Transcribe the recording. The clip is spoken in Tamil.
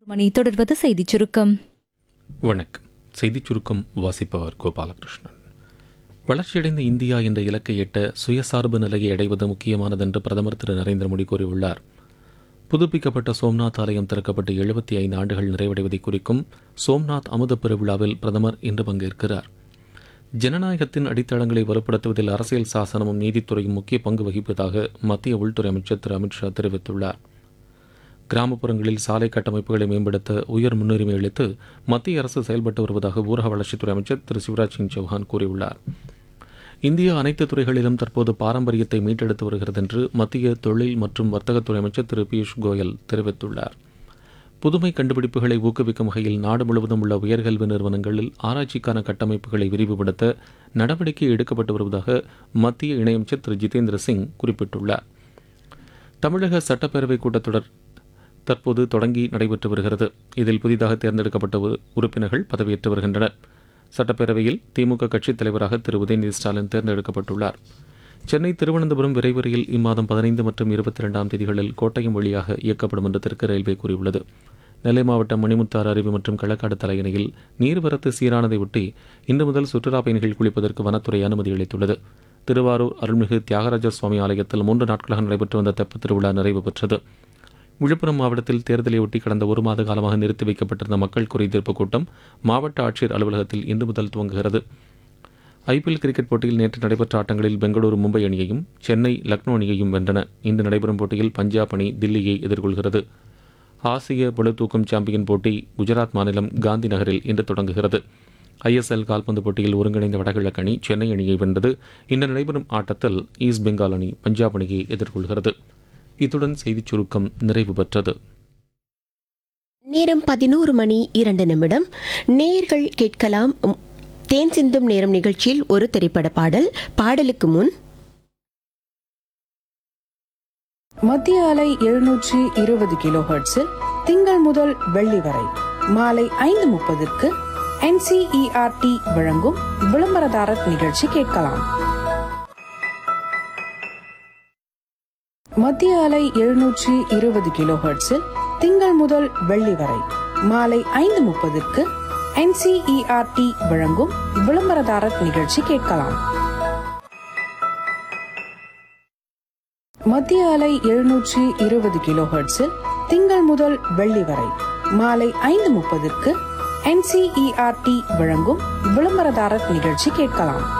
மணி தொடர்வது செய்திச் சுருக்கம் வணக்கம் செய்திச் சுருக்கம் வாசிப்பவர் கோபாலகிருஷ்ணன் வளர்ச்சியடைந்த இந்தியா என்ற இலக்கை எட்ட சுயசார்பு நிலையை அடைவது முக்கியமானது என்று பிரதமர் திரு நரேந்திர மோடி கூறியுள்ளார் புதுப்பிக்கப்பட்ட சோம்நாத் ஆலயம் திறக்கப்பட்டு எழுபத்தி ஐந்து ஆண்டுகள் நிறைவடைவதை குறிக்கும் சோம்நாத் அமுத பெருவிழாவில் பிரதமர் இன்று பங்கேற்கிறார் ஜனநாயகத்தின் அடித்தளங்களை வலுப்படுத்துவதில் அரசியல் சாசனமும் நீதித்துறையும் முக்கிய பங்கு வகிப்பதாக மத்திய உள்துறை அமைச்சர் திரு அமித்ஷா தெரிவித்துள்ளார் கிராமப்புறங்களில் சாலை கட்டமைப்புகளை மேம்படுத்த உயர் முன்னுரிமை அளித்து மத்திய அரசு செயல்பட்டு வருவதாக ஊரக வளர்ச்சித்துறை அமைச்சர் திரு சிவராஜ் சிங் சௌஹான் கூறியுள்ளார் இந்தியா அனைத்து துறைகளிலும் தற்போது பாரம்பரியத்தை மீட்டெடுத்து வருகிறது என்று மத்திய தொழில் மற்றும் வர்த்தகத்துறை அமைச்சர் திரு பியூஷ் கோயல் தெரிவித்துள்ளார் புதுமை கண்டுபிடிப்புகளை ஊக்குவிக்கும் வகையில் நாடு முழுவதும் உள்ள உயர்கல்வி நிறுவனங்களில் ஆராய்ச்சிக்கான கட்டமைப்புகளை விரிவுபடுத்த நடவடிக்கை எடுக்கப்பட்டு வருவதாக மத்திய இணையமைச்சர் திரு ஜிதேந்திர சிங் குறிப்பிட்டுள்ளார் தமிழக சட்டப்பேரவை கூட்டத்தொடர் தற்போது தொடங்கி நடைபெற்று வருகிறது இதில் புதிதாக தேர்ந்தெடுக்கப்பட்ட உறு- உறுப்பினர்கள் பதவியேற்று வருகின்றனர் சட்டப்பேரவையில் திமுக கட்சித் தலைவராக திரு உதயநிதி ஸ்டாலின் தேர்ந்தெடுக்கப்பட்டுள்ளார் சென்னை திருவனந்தபுரம் விரைவு ரயில் இம்மாதம் பதினைந்து மற்றும் இருபத்தி இரண்டாம் தேதிகளில் கோட்டயம் வழியாக இயக்கப்படும் என்று தெற்கு ரயில்வே கூறியுள்ளது நெல்லை மாவட்டம் மணிமுத்தாறு அருவி மற்றும் களக்காடு தலையணையில் நீர்வரத்து சீரானதை ஒட்டி இன்று முதல் சுற்றுலா பயணிகள் குளிப்பதற்கு வனத்துறை அனுமதி அளித்துள்ளது திருவாரூர் அருள்மிகு தியாகராஜர் சுவாமி ஆலயத்தில் மூன்று நாட்களாக நடைபெற்று வந்த தெப்பத் திருவிழா நிறைவு பெற்றது விழுப்புரம் மாவட்டத்தில் தேர்தலையொட்டி கடந்த ஒரு மாத காலமாக நிறுத்தி வைக்கப்பட்டிருந்த மக்கள் குறைதீர்ப்பு கூட்டம் மாவட்ட ஆட்சியர் அலுவலகத்தில் இன்று முதல் துவங்குகிறது ஐபிஎல் கிரிக்கெட் போட்டியில் நேற்று நடைபெற்ற ஆட்டங்களில் பெங்களூரு மும்பை அணியையும் சென்னை லக்னோ அணியையும் வென்றன இன்று நடைபெறும் போட்டியில் பஞ்சாப் அணி தில்லியை எதிர்கொள்கிறது ஆசிய பளுதூக்கும் சாம்பியன் போட்டி குஜராத் மாநிலம் காந்தி நகரில் இன்று தொடங்குகிறது ஐஎஸ்எல் கால்பந்து போட்டியில் ஒருங்கிணைந்த வடகிழக்கு அணி சென்னை அணியை வென்றது இன்று நடைபெறும் ஆட்டத்தில் ஈஸ்ட் பெங்கால் அணி பஞ்சாப் அணியை எதிர்கொள்கிறது இத்துடன் செய்திச் சுருக்கம் நிறைவு பெற்றது நேரம் பதினோரு மணி இரண்டு நிமிடம் நேர்கள் கேட்கலாம் உம், தேன் சிந்தும் நேரம் நிகழ்ச்சியில் ஒரு திரைப்பட பாடல் பாடலுக்கு முன் மத்திய அலை எழுநூற்றி இருபது கிலோ ஹெர்ட்ஸில் திங்கள் முதல் வெள்ளி வரை மாலை ஐந்து முப்பதுக்கு என்சிஇஆர்டி வழங்கும் விளம்பரதாரர் நிகழ்ச்சி கேட்கலாம் மத்திய அலை எழுநூற்றி இருபது கிலோ ஹெர்ட்ஸில் திங்கள் முதல் வெள்ளி வரை மாலை ஐந்து முப்பதுக்கு என்சிஇஆர்டி வழங்கும் விளம்பரதாரர் நிகழ்ச்சி கேட்கலாம் மத்திய அலை எழுநூற்றி இருபது கிலோ ஹெர்ட்ஸில் திங்கள் முதல் வெள்ளி வரை மாலை ஐந்து முப்பதுக்கு என்சிஇஆர்டி வழங்கும் விளம்பரதாரர் நிகழ்ச்சி கேட்கலாம்